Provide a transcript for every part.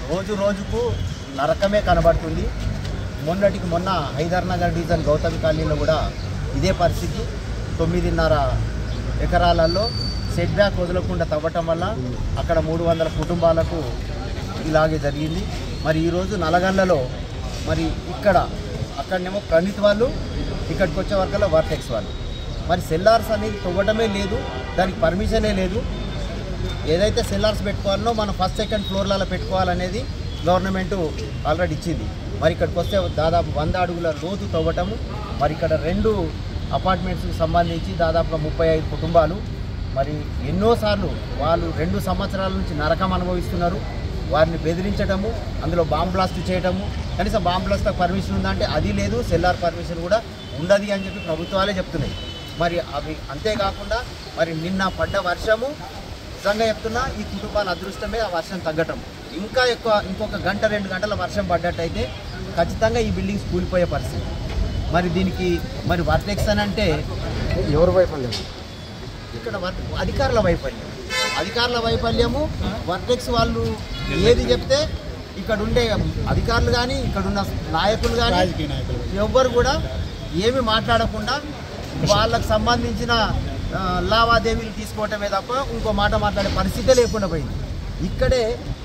రోజు రోజుకు నరకమే కనబడుతుంది మొన్నటికి మొన్న హైదర్ నగర్ డివిజన్ గౌతమి కాలనీలో కూడా ఇదే పరిస్థితి తొమ్మిదిన్నర ఎకరాలలో సెట్ బ్యాక్ వదలకుండా తవ్వటం వల్ల అక్కడ మూడు వందల కుటుంబాలకు ఇలాగే జరిగింది మరి ఈరోజు నలగండ్లలో మరి ఇక్కడ అక్కడనేమో ప్రణీత్ వాళ్ళు ఇక్కడికి వచ్చే వరకల్లా వర్టెక్స్ వాళ్ళు మరి సెల్లార్స్ అనేది తవ్వటమే లేదు దానికి పర్మిషనే లేదు ఏదైతే సెల్లార్స్ పెట్టుకోవాలనో మనం ఫస్ట్ సెకండ్ ఫ్లోర్లలో పెట్టుకోవాలనేది గవర్నమెంట్ ఆల్రెడీ ఇచ్చింది మరి ఇక్కడికి వస్తే దాదాపు వంద అడుగుల లోతు తవ్వటము మరి ఇక్కడ రెండు అపార్ట్మెంట్స్కి సంబంధించి దాదాపుగా ముప్పై ఐదు కుటుంబాలు మరి ఎన్నోసార్లు వాళ్ళు రెండు సంవత్సరాల నుంచి నరకం అనుభవిస్తున్నారు వారిని బెదిరించడము అందులో బాంబ్ బ్లాస్ట్ చేయటము కనీసం బాంబ్ బ్లాస్ట్ పర్మిషన్ ఉందంటే అది లేదు సెల్లార్ పర్మిషన్ కూడా ఉండదు అని చెప్పి ప్రభుత్వాలే చెప్తున్నాయి మరి అవి అంతేకాకుండా మరి నిన్న పడ్డ వర్షము నిజంగా చెప్తున్నా ఈ కుటుంబాల అదృష్టమే ఆ వర్షం తగ్గటం ఇంకా ఎక్కువ ఇంకొక గంట రెండు గంటల వర్షం పడ్డట్టయితే ఖచ్చితంగా ఈ బిల్డింగ్స్ కూలిపోయే పరిస్థితి మరి దీనికి మరి వర్టెక్స్ అని అంటే ఎవరు వైఫల్యం ఇక్కడ వర్- అధికారుల వైఫల్యం అధికారుల వైఫల్యము వర్టెక్స్ వాళ్ళు ఏది చెప్తే ఇక్కడ ఉండే అధికారులు కానీ ఇక్కడ ఉన్న నాయకులు కానీ ఎవ్వరు కూడా ఏమి మాట్లాడకుండా వాళ్ళకు సంబంధించిన ఆ, లావాదేవీలు తీసుకోవటమే తప్ప ఇంకో మాట మాట్లాడే పరిస్థితే లేకుండా పోయింది ఇక్కడే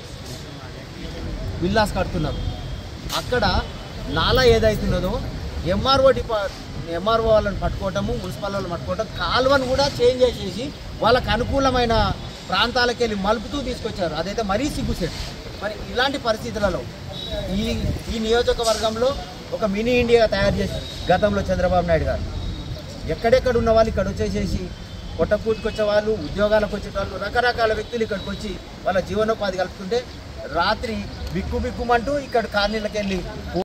విల్లాస్ కడుతున్నారు అక్కడ నాలా ఏదైతున్నదో ఎంఆర్ఓ డిపా ఎంఆర్ఓ వాళ్ళని పట్టుకోవటము మున్సిపల్ వాళ్ళని పట్టుకోవటం కాలువను కూడా చేంజ్ చేసేసి వాళ్ళకు అనుకూలమైన ప్రాంతాలకు వెళ్ళి మలుపుతూ తీసుకొచ్చారు అదైతే మరీ సిగ్గుసేట్ మరి ఇలాంటి పరిస్థితులలో ఈ ఈ నియోజకవర్గంలో ఒక మినీ ఇండియా తయారు చేసి గతంలో చంద్రబాబు నాయుడు గారు ఎక్కడెక్కడ ఉన్న వాళ్ళు ఇక్కడ వచ్చేసేసి పొట్టపూటికొచ్చే వాళ్ళు ఉద్యోగాలకు వచ్చే వాళ్ళు రకరకాల వ్యక్తులు ఇక్కడికి వచ్చి వాళ్ళ జీవనోపాధి కలుపుతుంటే రాత్రి బిక్కు బిక్కుమంటూ ఇక్కడ కాలనీలకు వెళ్ళి